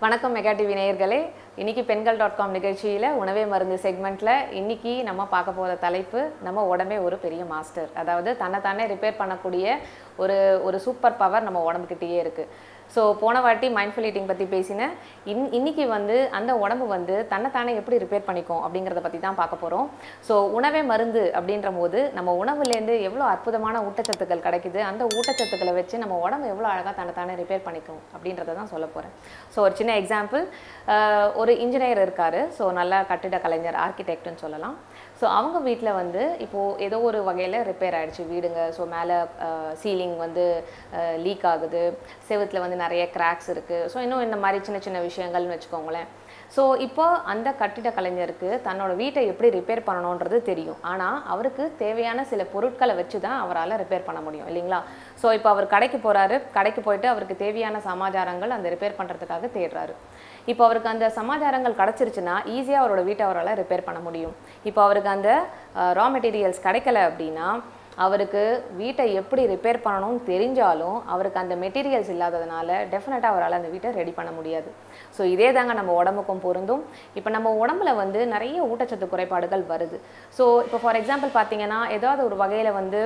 வணக்கம் mega TV நேயர்களே இன்னைக்கு பெண்கள் டாட் காம் நிகழ்ச்சியில் உணவே மருந்து செக்மெண்ட்டில் இன்னைக்கு நம்ம பார்க்க போகிற தலைப்பு நம்ம உடம்பே ஒரு பெரிய மாஸ்டர் அதாவது தன்னைத்தானே ரிப்பேர் பண்ணக்கூடிய ஒரு ஒரு சூப்பர் பவர் நம்ம உடம்புக்கிட்டேயே இருக்குது ஸோ போன வாட்டி மைண்ட்ஃபுல் ஈட்டிங் பற்றி பேசினேன் இன் இன்னைக்கு வந்து அந்த உடம்பு வந்து தன்னைத்தானே எப்படி ரிப்பேர் பண்ணிக்கும் அப்படிங்கிறத பற்றி தான் பார்க்க போகிறோம் ஸோ உணவே மருந்து அப்படின்ற போது நம்ம உணவுலேருந்து எவ்வளோ அற்புதமான ஊட்டச்சத்துக்கள் கிடைக்குது அந்த ஊட்டச்சத்துக்களை வச்சு நம்ம உடம்பு எவ்வளோ அழகாக தன்னைத்தானே ரிப்பேர் பண்ணிக்கும் அப்படின்றத தான் சொல்ல போகிறேன் ஸோ ஒரு சின்ன எக்ஸாம்பிள் ஒரு இன்ஜினியர் இருக்கார் ஸோ நல்ல கட்டிட கலைஞர் ஆர்கிடெக்ட்னு சொல்லலாம் ஸோ அவங்க வீட்டில் வந்து இப்போது ஏதோ ஒரு வகையில் ரிப்பேர் ஆயிடுச்சு வீடுங்க ஸோ மேலே சீலிங் வந்து லீக் ஆகுது செவுத்தில் வந்து நிறைய கிராக்ஸ் இருக்குது ஸோ இன்னும் இந்த மாதிரி சின்ன சின்ன விஷயங்கள்னு வச்சுக்கோங்களேன் ஸோ இப்போ அந்த கட்டிட கலைஞருக்கு தன்னோட வீட்டை எப்படி ரிப்பேர் பண்ணணுன்றது தெரியும் ஆனால் அவருக்கு தேவையான சில பொருட்களை வச்சு தான் அவரால் ரிப்பேர் பண்ண முடியும் இல்லைங்களா ஸோ இப்போ அவர் கடைக்கு போகிறாரு கடைக்கு போயிட்டு அவருக்கு தேவையான சமாச்சாரங்கள் அந்த ரிப்பேர் பண்ணுறதுக்காக தேடுறாரு இப்போ அவருக்கு அந்த சமாச்சாரங்கள் கிடச்சிருச்சுன்னா ஈஸியாக அவரோட வீட்டை அவரால் ரிப்பேர் பண்ண முடியும் இப்போ அவருக்கு அந்த ரா மெட்டீரியல்ஸ் கிடைக்கல அப்படின்னா அவருக்கு வீட்டை எப்படி ரிப்பேர் பண்ணணும்னு தெரிஞ்சாலும் அவருக்கு அந்த மெட்டீரியல்ஸ் இல்லாததுனால டெஃபினட்டாக அவரால் அந்த வீட்டை ரெடி பண்ண முடியாது ஸோ இதே தாங்க நம்ம உடம்புக்கும் பொருந்தும் இப்போ நம்ம உடம்புல வந்து நிறைய ஊட்டச்சத்து குறைபாடுகள் வருது ஸோ இப்போ ஃபார் எக்ஸாம்பிள் பார்த்தீங்கன்னா ஏதாவது ஒரு வகையில் வந்து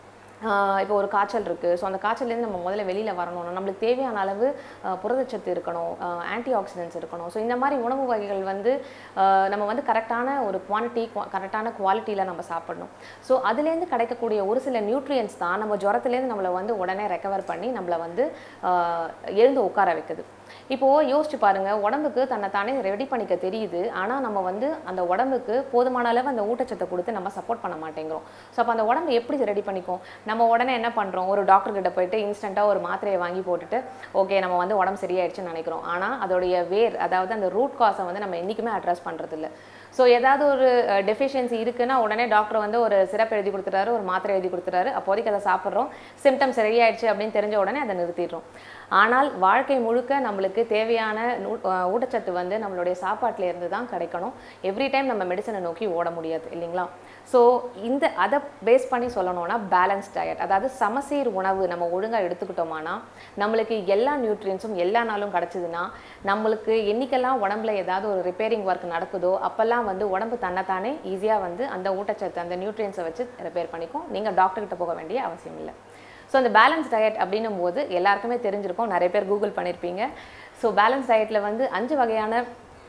இப்போ ஒரு காய்ச்சல் இருக்குது ஸோ அந்த காய்ச்சல்லேருந்து நம்ம முதல்ல வெளியில் வரணும்னா நம்மளுக்கு தேவையான அளவு புரதச்சத்து இருக்கணும் ஆன்டி ஆக்சிடென்ட்ஸ் இருக்கணும் ஸோ இந்த மாதிரி உணவு வகைகள் வந்து நம்ம வந்து கரெக்டான ஒரு குவான்டிட்டி கரெக்டான குவாலிட்டியில் நம்ம சாப்பிடணும் ஸோ அதுலேருந்து கிடைக்கக்கூடிய ஒரு சில நியூட்ரியன்ஸ் தான் நம்ம ஜுரத்துலேருந்து நம்மளை வந்து உடனே ரெக்கவர் பண்ணி நம்மளை வந்து எழுந்து உட்கார வைக்குது இப்போது யோசிச்சு பாருங்கள் உடம்புக்கு தன்னை தானே ரெடி பண்ணிக்க தெரியுது ஆனால் நம்ம வந்து அந்த உடம்புக்கு போதுமான அளவு அந்த ஊட்டச்சத்தை கொடுத்து நம்ம சப்போர்ட் பண்ண மாட்டேங்கிறோம் ஸோ அப்போ அந்த உடம்பு எப்படி ரெடி பண்ணிக்கும் நம்ம உடனே என்ன பண்ணுறோம் ஒரு டாக்டர் கிட்ட போயிட்டு இன்ஸ்டண்ட்டாக ஒரு மாத்திரையை வாங்கி போட்டுட்டு ஓகே நம்ம வந்து உடம்பு சரியாயிடுச்சுன்னு நினைக்கிறோம் ஆனால் அதோடைய வேர் அதாவது அந்த ரூட் காஸை வந்து நம்ம என்றைக்குமே அட்ரஸ் பண்ணுறதில்ல ஸோ ஏதாவது ஒரு டெஃபிஷியன்சி இருக்குன்னா உடனே டாக்டர் வந்து ஒரு சிறப்பு எழுதி கொடுத்துட்டாரு ஒரு மாத்திரை எழுதி கொடுத்துட்டாரு அப்போதைக்கு அதை சாப்பிட்றோம் சிம்டம் சரியாயிடுச்சு அப்படின்னு தெரிஞ்ச உடனே அதை நிறுத்திடுறோம் ஆனால் வாழ்க்கை முழுக்க நம்மளுக்கு தேவையான ஊட்டச்சத்து வந்து நம்மளுடைய சாப்பாட்டில் இருந்து தான் கிடைக்கணும் எவ்ரி டைம் நம்ம மெடிசனை நோக்கி ஓட முடியாது இல்லைங்களா ஸோ இந்த அதை பேஸ் பண்ணி சொல்லணும்னா பேலன்ஸ் டயட் அதாவது சமசீர் உணவு நம்ம ஒழுங்காக எடுத்துக்கிட்டோமானா நம்மளுக்கு எல்லா நியூட்ரியன்ஸும் எல்லா நாளும் கிடச்சிதுன்னா நம்மளுக்கு என்றைக்கெல்லாம் உடம்புல ஏதாவது ஒரு ரிப்பேரிங் ஒர்க் நடக்குதோ அப்போல்லாம் வந்து உடம்பு தன்னைத்தானே ஈஸியாக வந்து அந்த ஊட்டச்சத்து அந்த நியூட்ரியன்ஸை வச்சு ரிப்பேர் பண்ணிக்கும் நீங்கள் டாக்டர்கிட்ட போக வேண்டிய அவசியம் இல்லை ஸோ அந்த பேலன்ஸ் டயட் அப்படின்னும் போது எல்லாருக்குமே தெரிஞ்சிருக்கும் நிறைய பேர் கூகுள் பண்ணியிருப்பீங்க ஸோ பேலன்ஸ் டயட்டில் வந்து அஞ்சு வகையான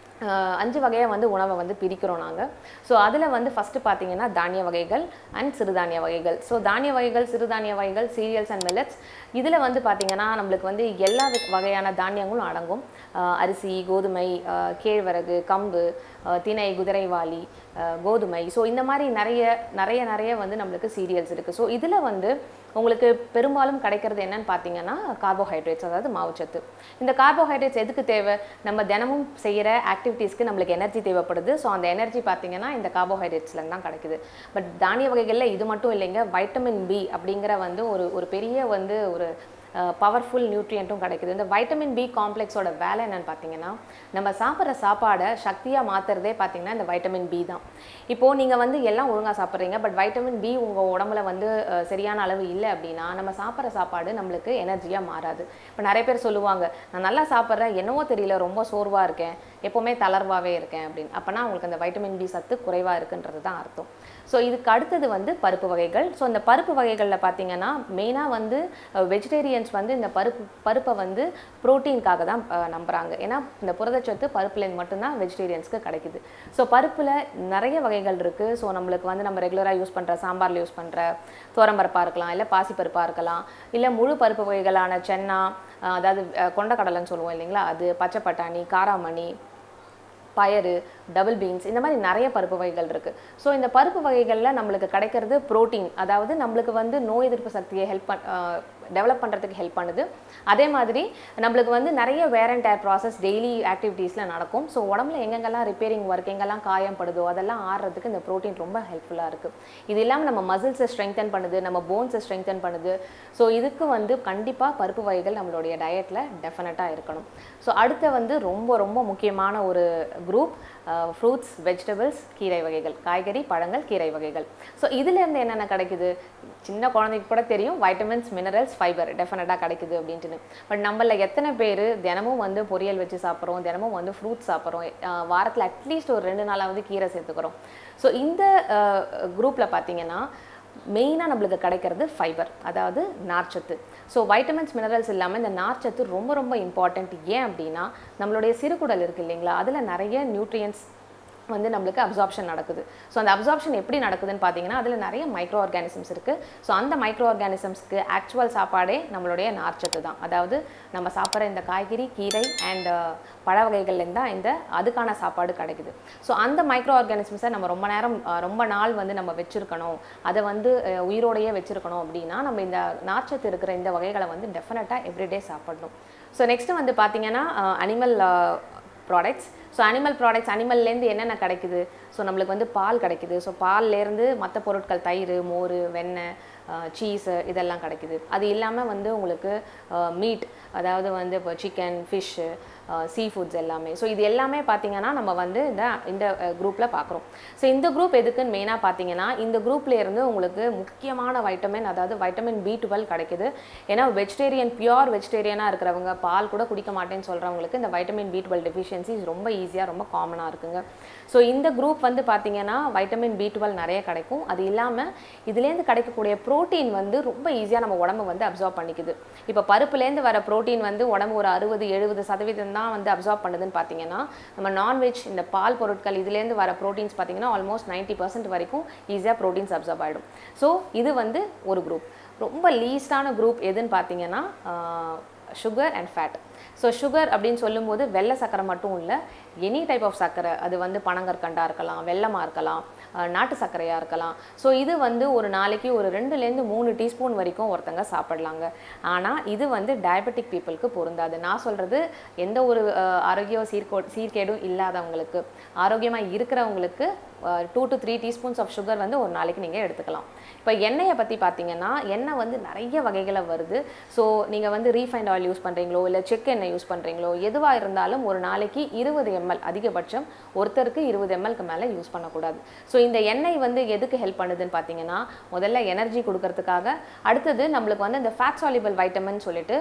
அஞ்சு வகையாக வந்து உணவை வந்து பிரிக்கிறோம் நாங்கள் ஸோ அதில் வந்து ஃபஸ்ட்டு பார்த்தீங்கன்னா தானிய வகைகள் அண்ட் சிறுதானிய வகைகள் ஸோ தானிய வகைகள் சிறுதானிய வகைகள் சீரியல்ஸ் அண்ட் மில்லட்ஸ் இதில் வந்து பார்த்திங்கன்னா நம்மளுக்கு வந்து எல்லா வகையான தானியங்களும் அடங்கும் அரிசி கோதுமை கேழ்வரகு கம்பு திணை குதிரைவாளி கோதுமை ஸோ இந்த மாதிரி நிறைய நிறைய நிறைய வந்து நம்மளுக்கு சீரியல்ஸ் இருக்குது ஸோ இதில் வந்து உங்களுக்கு பெரும்பாலும் கிடைக்கிறது என்னன்னு பார்த்தீங்கன்னா கார்போஹைட்ரேட்ஸ் அதாவது மாவுச்சத்து இந்த கார்போஹைட்ரேட்ஸ் எதுக்கு தேவை நம்ம தினமும் செய்கிற ஆக்டிவிட்டீஸ்க்கு நம்மளுக்கு எனர்ஜி தேவைப்படுது ஸோ அந்த எனர்ஜி பார்த்தீங்கன்னா இந்த கார்போஹைட்ரேட்ஸ்லேருந்து தான் கிடைக்குது பட் தானிய வகைகளில் இது மட்டும் இல்லைங்க வைட்டமின் பி அப்படிங்கிற வந்து ஒரு ஒரு பெரிய வந்து ஒரு பவர்ஃபுல் நியூட்ரியண்ட்டும் கிடைக்குது இந்த வைட்டமின் பி காம்ப்ளெக்ஸோட வேலை என்னென்னு பார்த்தீங்கன்னா நம்ம சாப்பிட்ற சாப்பாடை சக்தியாக மாற்றுறதே பார்த்தீங்கன்னா இந்த வைட்டமின் பி தான் இப்போது நீங்கள் வந்து எல்லாம் ஒழுங்காக சாப்பிட்றீங்க பட் வைட்டமின் பி உங்கள் உடம்புல வந்து சரியான அளவு இல்லை அப்படின்னா நம்ம சாப்பிட்ற சாப்பாடு நம்மளுக்கு எனர்ஜியாக மாறாது இப்போ நிறைய பேர் சொல்லுவாங்க நான் நல்லா சாப்பிட்றேன் என்னவோ தெரியல ரொம்ப சோர்வாக இருக்கேன் எப்போவுமே தளர்வாகவே இருக்கேன் அப்படின்னு அப்போனா உங்களுக்கு அந்த வைட்டமின் பி சத்து குறைவாக இருக்குன்றது தான் அர்த்தம் ஸோ இதுக்கு அடுத்தது வந்து பருப்பு வகைகள் ஸோ இந்த பருப்பு வகைகளில் பார்த்தீங்கன்னா மெயினாக வந்து வெஜிடேரியன்ஸ் வந்து இந்த பருப்பு பருப்பை வந்து ப்ரோட்டீனுக்காக தான் நம்புகிறாங்க ஏன்னா இந்த புரதச்சத்து பருப்புலேருந்து மட்டும்தான் வெஜிடேரியன்ஸ்க்கு கிடைக்குது ஸோ பருப்பில் நிறைய வகைகள் இருக்குது ஸோ நம்மளுக்கு வந்து நம்ம ரெகுலராக யூஸ் பண்ணுற சாம்பாரில் யூஸ் பண்ணுற தோரம்பருப்பாக இருக்கலாம் இல்லை பாசிப்பருப்பாக இருக்கலாம் இல்லை முழு பருப்பு வகைகளான சென்னா அதாவது கொண்டக்கடலைன்னு சொல்லுவோம் இல்லைங்களா அது பச்சை பட்டாணி காராமணி பயறு டபுள் பீன்ஸ் இந்த மாதிரி நிறைய பருப்பு வகைகள் இருக்குது ஸோ இந்த பருப்பு வகைகளில் நம்மளுக்கு கிடைக்கிறது ப்ரோட்டீன் அதாவது நம்மளுக்கு வந்து நோய் எதிர்ப்பு சக்தியை ஹெல்ப் பண் டெவலப் பண்ணுறதுக்கு ஹெல்ப் பண்ணுது அதே மாதிரி நம்மளுக்கு வந்து நிறைய wear and tear process daily ஆக்டிவிட்டீஸில் நடக்கும் ஸோ உடம்புல எங்கெங்கெல்லாம் ரிப்பேரிங் ஒர்க் எங்கெல்லாம் காயம் படுதோ அதெல்லாம் ஆடுறதுக்கு இந்த ப்ரோட்டீன் ரொம்ப ஹெல்ப்ஃபுல்லாக இருக்குது இது இல்லாமல் நம்ம மசில்ஸை ஸ்ட்ரெங்தன் பண்ணுது நம்ம போன்ஸை ஸ்ட்ரெங்தன் பண்ணுது ஸோ இதுக்கு வந்து கண்டிப்பாக பருப்பு வகைகள் நம்மளுடைய டயட்டில் டெஃபினட்டாக இருக்கணும் ஸோ அடுத்த வந்து ரொம்ப ரொம்ப முக்கியமான ஒரு குரூப் ஃப்ரூட்ஸ் வெஜிடபிள்ஸ் கீரை வகைகள் காய்கறி பழங்கள் கீரை வகைகள் ஸோ இதுலேருந்து என்னென்ன கிடைக்குது சின்ன குழந்தைக்கு கூட தெரியும் வைட்டமின்ஸ் மினரல்ஸ் ஃபைபர் டெஃபினட்டாக கிடைக்குது அப்படின்ட்டு பட் நம்மள எத்தனை பேர் தினமும் வந்து பொரியல் வச்சு சாப்பிட்றோம் தினமும் வந்து ஃப்ரூட்ஸ் சாப்பிட்றோம் வாரத்தில் அட்லீஸ்ட் ஒரு ரெண்டு நாளாவது கீரை சேர்த்துக்கிறோம் ஸோ இந்த குரூப்பில் பார்த்தீங்கன்னா மெயினாக நம்மளுக்கு கிடைக்கிறது ஃபைபர் அதாவது நார்ச்சத்து ஸோ வைட்டமின்ஸ் மினரல்ஸ் இல்லாமல் இந்த நார்ச்சத்து ரொம்ப ரொம்ப இம்பார்ட்டண்ட் ஏன் அப்படின்னா நம்மளுடைய சிறுகுடல் இருக்கு இல்லைங்களா அதில் நிறைய நியூட்ரியன்ஸ் வந்து நம்மளுக்கு அப்சார்ப்ஷன் நடக்குது ஸோ அந்த அப்சார்ப்ஷன் எப்படி நடக்குதுன்னு பார்த்தீங்கன்னா அதில் நிறைய மைக்ரோ ஆர்கானிசம்ஸ் இருக்குது ஸோ அந்த மைக்ரோ ஆர்கானிசம்ஸ்க்கு ஆக்சுவல் சாப்பாடே நம்மளுடைய நார்ச்சத்து தான் அதாவது நம்ம சாப்பிட்ற இந்த காய்கறி கீரை அண்ட் பழ வகைகள்லேருந்து தான் இந்த அதுக்கான சாப்பாடு கிடைக்குது ஸோ அந்த மைக்ரோ ஆர்கானிசம்ஸை நம்ம ரொம்ப நேரம் அஹ், ரொம்ப நாள் வந்து நம்ம வச்சுருக்கணும் அதை வந்து அஹ், உயிரோடையே வச்சுருக்கணும் அப்படின்னா நம்ம இந்த நார்ச்சத்து இருக்கிற இந்த வகைகளை வந்து டெஃபினட்டாக எவ்ரிடே சாப்பிடணும் ஸோ நெக்ஸ்ட்டு வந்து பார்த்தீங்கன்னா animal products so animal products அனிமல்லேருந்து என்னென்ன கிடைக்குது ஸோ நம்மளுக்கு வந்து பால் கிடைக்குது ஸோ பால்லேருந்து மற்ற பொருட்கள் தயிர் மோர் வெண்ணெய் சீஸு இதெல்லாம் கிடைக்குது அது இல்லாமல் வந்து உங்களுக்கு மீட் அதாவது வந்து இப்போ சிக்கன் ஃபிஷ்ஷு சீ ஃபுட்ஸ் எல்லாமே ஸோ இது எல்லாமே பார்த்தீங்கன்னா நம்ம வந்து இந்த இந்த குரூப்பில் பார்க்குறோம் ஸோ இந்த குரூப் எதுக்குன்னு மெயினாக பார்த்தீங்கன்னா இந்த குரூப்ல இருந்து உங்களுக்கு முக்கியமான வைட்டமின் அதாவது வைட்டமின் பி டுவெல் கிடைக்குது ஏன்னா வெஜிடேரியன் பியூர் வெஜிடேரியனாக இருக்கிறவங்க பால் கூட குடிக்க மாட்டேன்னு சொல்கிறவங்களுக்கு இந்த வைட்டமின் பி டுவெல் டெஃபிஷியன்சிஸ் ரொம்ப ஈஸியாக ரொம்ப காமனாக இருக்குங்க ஸோ இந்த குரூப் வந்து பார்த்தீங்கன்னா வைட்டமின் பி டுவெல் நிறைய கிடைக்கும் அது இல்லாமல் இதுலேருந்து கிடைக்கக்கூடிய ப்ரோட்டீன் வந்து ரொம்ப ஈஸியாக நம்ம உடம்பு வந்து அப்சார்ப் பண்ணிக்குது இப்போ பருப்புலேருந்து வர ப்ரோட்டீன் வந்து உடம்பு ஒரு அறுபது எழுபது சதவீதம் தான் வந்து அப்சார்ப் பண்ணுதுன்னு பார்த்தீங்கன்னா நம்ம நான்வெஜ் இந்த பால் பொருட்கள் இதுலேருந்து வர ப்ரோட்டீன்ஸ் பார்த்தீங்கன்னா ஆல்மோஸ்ட் நைன்ட்டி பர்சன்ட் வரைக்கும் ஈஸியாக ப்ரோட்டீன்ஸ் அப்சார்ப் ஆகிடும் ஸோ இது வந்து ஒரு குரூப் ரொம்ப லீஸ்டான குரூப் எதுன்னு பார்த்தீங்கன்னா sugar and fat so sugar அப்படின்னு சொல்லும்போது வெள்ளை சர்க்கரை மட்டும் இல்லை எனி டைப் ஆஃப் சர்க்கரை அது வந்து பனங்கற்கண்டாக இருக்கலாம் வெல்லமாக இருக்கலாம் அஹ் நாட்டு சர்க்கரையாக இருக்கலாம் ஸோ இது வந்து ஒரு நாளைக்கு ஒரு ரெண்டுலேருந்து மூணு டீஸ்பூன் வரைக்கும் ஒருத்தங்க சாப்பிடலாங்க ஆனால் இது வந்து டயபெட்டிக் பீப்புளுக்கு பொருந்தாது நான் சொல்கிறது எந்த ஒரு அஹ், ஆரோக்கிய சீர்கோ சீர்கேடும் இல்லாதவங்களுக்கு ஆரோக்கியமாக இருக்கிறவங்களுக்கு two to three teaspoons of sugar வந்து ஒரு நாளைக்கு நீங்கள் எடுத்துக்கலாம் இப்போ எண்ணெயை பற்றி பார்த்தீங்கன்னா எண்ணெய் வந்து நிறைய வகைகளை வருது ஸோ நீங்கள் வந்து ரீஃபைண்ட் ஆயில் யூஸ் பண்ணுறீங்களோ இல்லை செக் எண்ணெய் யூஸ் பண்ணுறீங்களோ எதுவாக இருந்தாலும் ஒரு நாளைக்கு இருபது எம்எல் அதிகபட்சம் ஒருத்தருக்கு இருபது எம்எல்க்கு மேலே யூஸ் பண்ணக்கூடாது ஸோ இந்த எண்ணெய் வந்து எதுக்கு ஹெல்ப் பண்ணுதுன்னு பார்த்தீங்கன்னா முதல்ல எனர்ஜி கொடுக்கறதுக்காக அடுத்தது நம்மளுக்கு வந்து இந்த ஃபேட் சாலிபிள் வைட்டமின் சொல்லிட்டு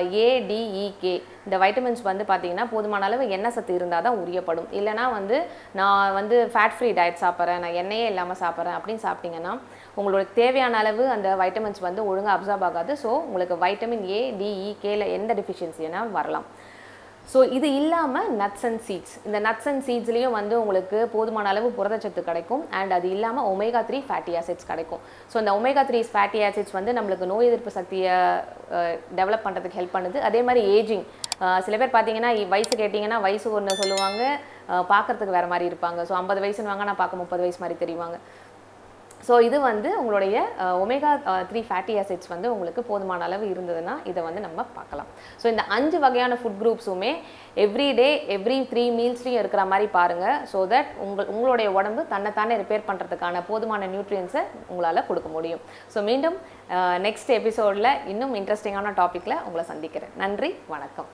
ஏடிஇகே இந்த வைட்டமின்ஸ் வந்து பார்த்தீங்கன்னா போதுமான அளவு எண்ணெய் சத்து இருந்தால் தான் உரியப்படும் இல்லைனா வந்து நான் வந்து ஃபேட் ஃப்ரீ டயட் சாப்பிட்றேன் நான் எண்ணெயே இல்லாமல் சாப்பிட்றேன் அப்படின்னு சாப்பிட்டீங்கன்னா உங்களுக்கு தேவையான அளவு அந்த வைட்டமின்ஸ் வந்து ஒழுங்காக அப்சார்ப் ஆகாது ஸோ உங்களுக்கு வைட்டமின் ஏ டிஇ கேல எந்த டெஃபிஷியன்சினா வரலாம் ஸோ இது இல்லாமல் நட்ஸ் அண்ட் சீட்ஸ் இந்த நட்ஸ் அண்ட் சீட்ஸ்லேயும் வந்து உங்களுக்கு போதுமான அளவு புரதச்சத்து கிடைக்கும் அண்ட் அது இல்லாமல் ஒமேகா த்ரீ ஃபேட்டி ஆசிட்ஸ் கிடைக்கும் ஸோ இந்த ஒமேகா த்ரீ ஃபேட்டி ஆசிட்ஸ் வந்து நம்மளுக்கு நோய் எதிர்ப்பு சக்தியை டெவலப் பண்ணுறதுக்கு ஹெல்ப் பண்ணுது அதே மாதிரி ஏஜிங் சில பேர் பார்த்தீங்கன்னா இ- வயசு கேட்டிங்கன்னா வயசு ஒன்று சொல்லுவாங்க பார்க்கறதுக்கு வேறு மாதிரி இருப்பாங்க ஸோ ஐம்பது வயசுன்னு வாங்க நான் பார்க்க முப்பது வயசு மாதிரி தெரிவாங்க ஸோ இது வந்து உங்களுடைய ஒமேகா த்ரீ ஃபேட்டி ஆசிட்ஸ் வந்து உங்களுக்கு போதுமான அளவு இருந்ததுன்னா இதை வந்து நம்ம பார்க்கலாம் ஸோ இந்த அஞ்சு வகையான ஃபுட் குரூப்ஸுமே எவ்ரி டே எவ்ரி த்ரீ மீல்ஸ்லையும் இருக்கிற மாதிரி பாருங்கள் ஸோ தட் உங்கள் உங்களுடைய உடம்பு தன்னைத்தானே ரிப்பேர் பண்ணுறதுக்கான போதுமான நியூட்ரியன்ஸை உங்களால் கொடுக்க முடியும் ஸோ மீண்டும் நெக்ஸ்ட் எபிசோடில் இன்னும் இன்ட்ரெஸ்டிங்கான டாப்பிக்கில் உங்களை சந்திக்கிறேன் நன்றி வணக்கம்